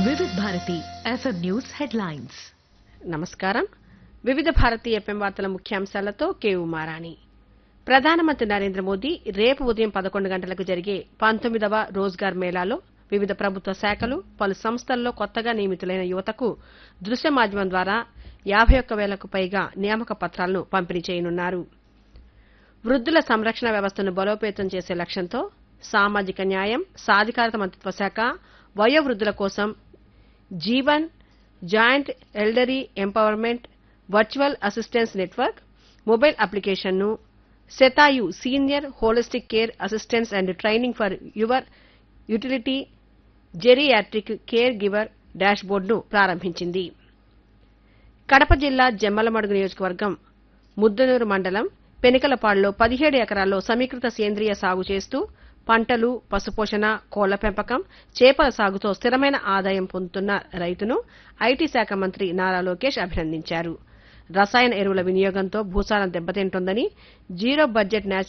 వివిధ Bharati FM news headlines నమస్కారం వివిధ భారతీ ఎఫ్ఎం వార్తల ముఖ్యాంశాలతో కే ఉమారాణి ప్రధానమంత్రి నరేంద్ర మోదీ రేపు ఉదయం పదకొండు గంటలకు జరిగే పంతొమ్మిదవ రోజ్గార్ మేళాలో వివిధ ప్రభుత్వ శాఖలు పలు సంస్థల్లో కొత్తగా నియమితులైన యువతకు దృశ్య మాధ్యమం ద్వారా యాభై ఒక్క వేలకు పైగా నియామక పత్రాలను పంపిణీ చేయనున్నారు వృద్ధుల సంరక్షణ వ్యవస్థను బలోపేతం చేసే లక్ష్యంతో సామాజిక న్యాయం సాధికారత మంత్రిత్వ శాఖ వయోవృద్ధుల కోసం Jeevan joint elderly empowerment virtual assistance network mobile అప్లికేషన్ను Shatayu senior holistic care assistance and training for your utility geriatric care giver డాష్బోర్డును ప్రారంభించింది కడప జిల్లా జమ్మలమడుగు నియోజకవర్గం ముద్దనూరు మండలం పెనికలపాడులో పదిహేడు ఎకరాల్లో సమీకృత సేంద్రియ సాగు చేస్తూ పంటలు పశుపోషణ కోళ్ల పెంపకం చేపల సాగుతో స్థిరమైన ఆదాయం పొందుతున్న రైతును ఐటీ శాఖ మంత్రి నారా లోకేష్ అభినందించారు రసాయన ఎరువుల వినియోగంతో భూసారం దెబ్బతింటోందని జీరో బడ్జెట్